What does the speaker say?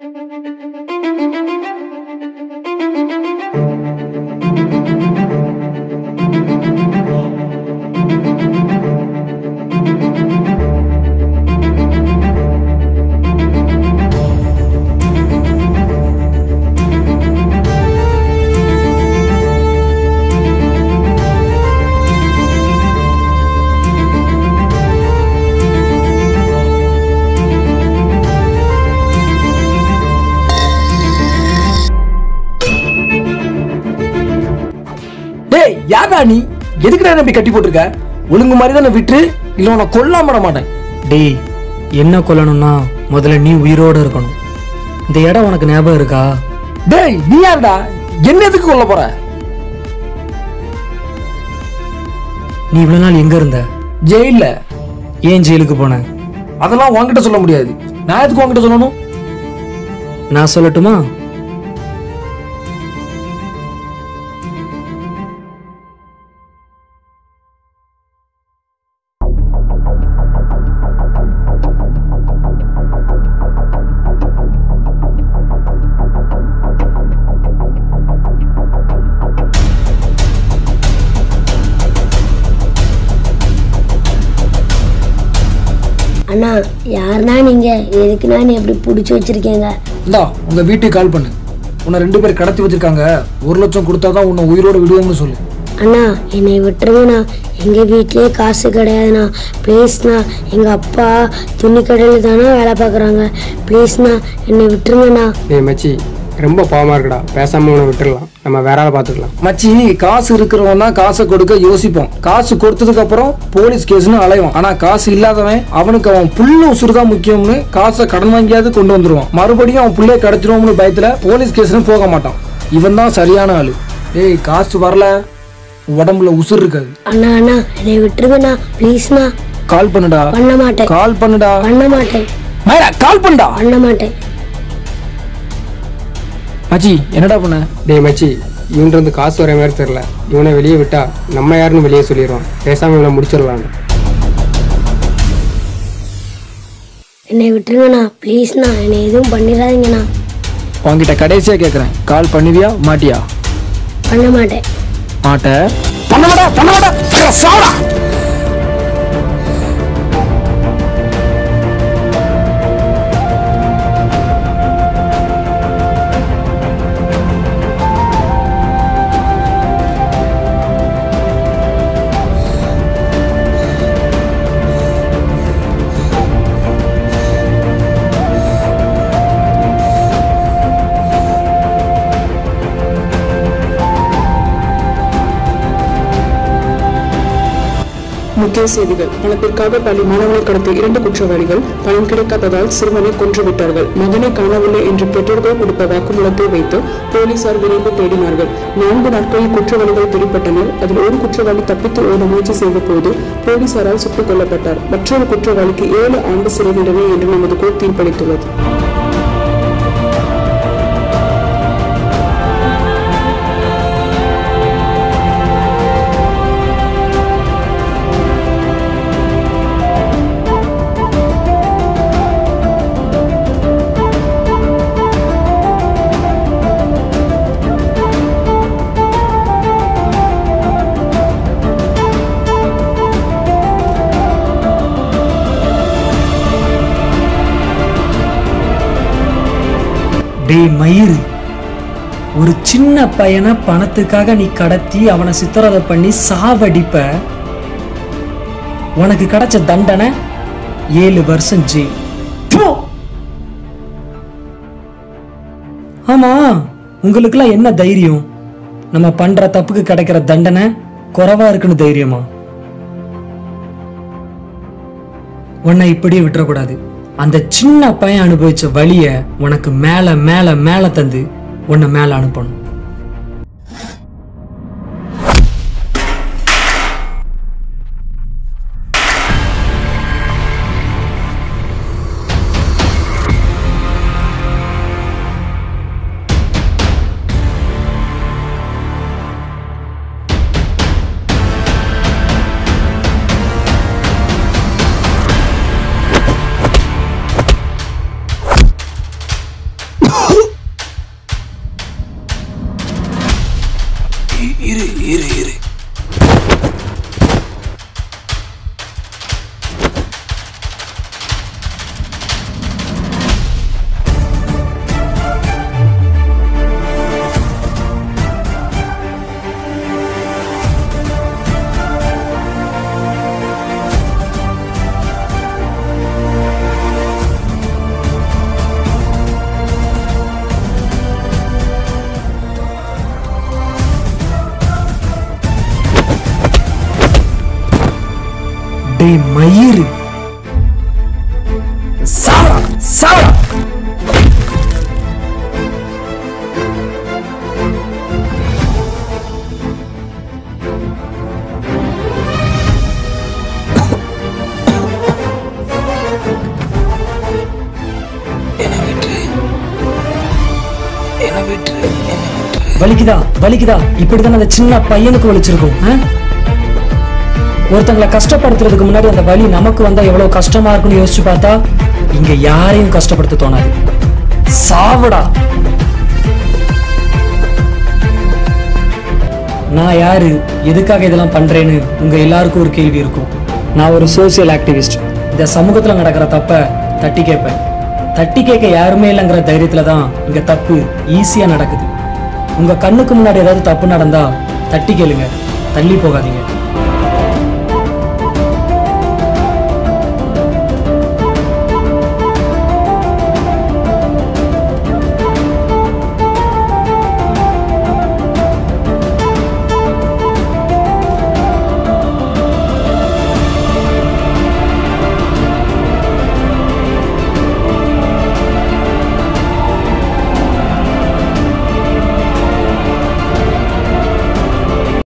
டேய் யாரா நீ எதுக்குடா என்ன இப்படி கட்டி போட்டிருக்க ஒழுங்கு மாதிரி தானே விட்டுரு இல்ல உன்னை கொல்லாம விட மாட்டேன் டேய் என்ன கொல்லணும்னா முதல்ல நீ உயிரோட இருக்கணும் இந்த இடம் உனக்கு ஞாபகம் இருக்கா டேய் நீ யாருடா என்ன எதுக்கு கொல்ல போற நீ இவ்வளவு நாள் எங்க இருந்த ஜெயில்ல ஏன் ஜெயிலுக்கு போன அதெல்லாம் உன்கிட்ட சொல்ல முடியாது நான் எதுக்கு உன்கிட்ட சொல்லணும் நான் சொல்லட்டுமா அண்ணா யாருண்ணா நீங்க எதுக்குண்ணா நீ எப்படி பிடிச்சி வச்சிருக்கீங்க இந்தா உங்க வீட்டுக்கு கால் பண்ணு உன்னை ரெண்டு பேர் கடத்தி வச்சிருக்காங்க ஒரு லட்சம் கொடுத்தாதான் உன்னை உயிரோட விடுவோம்னு சொல்லு அண்ணா என்னை விட்டுருங்கண்ணா எங்கள் வீட்லேயே காசு கிடையாதுண்ணா ப்ளீஸ்ண்ணா எங்கள் அப்பா துணி கடையில் தானே வேலை பார்க்குறாங்க ப்ளீஸ்ண்ணா என்னை விட்டுருங்கண்ணா டேய் மச்சி ரொம்ப பாவமாக இருக்குடா பேசாமல் உன்னை விட்டுறலாம் நம்ம வேற ஆளை பார்த்துக்கலாம் மச்சி காசு இருக்கிறவன் தான் காசை கொடுக்க யோசிப்போம் காசு கொடுத்ததுக்கு அப்புறம் போலீஸ் கேஸ்னு அலைவான் ஆனா காசு இல்லாதவன் அவனுக்கு அவன் புல்லு உசுறு தான் முக்கியம்னு காசை கடன் வாங்கியாவது கொண்டு வந்துருவான் மறுபடியும் அவன் புள்ளைய கிடைச்சிருவோம்னு பயத்துல போலீஸ் கேஸ்னு போக மாட்டான் இவன் தான் சரியான ஆளு ஏய் காசு வரல உடம்புல உசுறு இருக்காது அண்ணா அண்ணா என்னை விட்டுருங்கண்ணா ப்ளீஸ்ண்ணா கால் பண்ணுடா பண்ண மாட்டேன் கால் பண்ணுடா பண்ண மாட்டேன் மயிரா கால் பண்ணுடா பண்ண மாட்டேன் மச்சி என்னடா பண்ண டேய் மச்சி இவன்றது காசு வர மாதிரி தெரில இவனை வெளியே விட்டா நம்ம யாருன்னு வெளியே சொல்லிடுவான் பேசாமல் இவனை முடிச்சிடலாம் என்னை விட்டுருங்கண்ணா ப்ளீஸ்ண்ணா என்னை எதுவும் பண்ணிடாதீங்கண்ணா உன்கிட்ட கடைசியா கேக்குறேன் கால் பண்ணுவியா மாட்டியா பண்ண மாட்டேன் மாட்ட பண்ண மாட்டா பண்ண மாட்டா சாவடா முக்கிய செய்திகள் பணத்திற்காக பள்ளி மாணவனை கடத்திய இரண்டு குற்றவாளிகள் பணம் கிடைக்காததால் சிறுவனை கொன்றுவிட்டார்கள் மகனை காணவில்லை என்று பெற்றோர்கள் கொடுத்த வாக்குமூலத்தை வைத்து போலீசார் விரைந்து தேடினார்கள் நான்கு நாட்களில் குற்றவாளிகள் பிடிபட்டனர் அதில் ஒரு குற்றவாளி தப்பித்து ஓட முயற்சி செய்த போது போலீசாரால் சுட்டுக் கொல்லப்பட்டார் மற்றொரு குற்றவாளிக்கு ஏழு ஆண்டு சிறை தண்டனை என்று நமது கோர்ட் தீர்ப்பளித்துள்ளது டேய் மயிறு ஒரு சின்ன பையனை பணத்துக்காக நீ கடத்தி அவனை சித்திரவதை பண்ணி சாவடிப்ப உனக்கு கிடைச்ச தண்டனை ஏழு வருஷம் ஜெயில் ப்பு! ஆமா உங்களுக்கெல்லாம் என்ன தைரியம் நம்ம பண்ற தப்புக்கு கிடைக்கிற தண்டனை குறைவா இருக்குன்னு தைரியமா உன்னை இப்படியே விட்டுறக்கூடாது அந்த சின்ன பையன் அனுபவிச்ச வலிய உனக்கு மேல மேல மேல தந்து உன்னை மேல அனுப்பணும் டேய் மயிறு சாவடா சாவடா வலிக்குதா வலிக்குதா இப்படிதான் அந்த சின்ன பையனுக்கு வலிச்சிருக்கும் ஆ? ஒருத்தங்களை கஷ்டப்படுத்துறதுக்கு முன்னாடி அந்த வலி நமக்கு வந்தா எவ்வளவு கஷ்டமா இருக்கும்னு யோசிச்சு பார்த்தா இங்க யாரையும் கஷ்டப்படுத்த தோணாது சாவடா நான் யாரு எதுக்காக இதெல்லாம் பண்றேன்னு உங்க எல்லாருக்கும் ஒரு கேள்வி இருக்கும் நான் ஒரு சோசியல் ஆக்டிவிஸ்ட் இந்த சமூகத்துல நடக்கிற தப்ப தட்டி கேட்பேன் தட்டி கேட்க யாருமே இல்லைங்கிற தைரியத்துல தான் இங்க தப்பு ஈஸியா நடக்குது உங்க கண்ணுக்கு முன்னாடி ஏதாவது தப்பு நடந்தா தட்டி கேளுங்க தள்ளி போகாதீங்க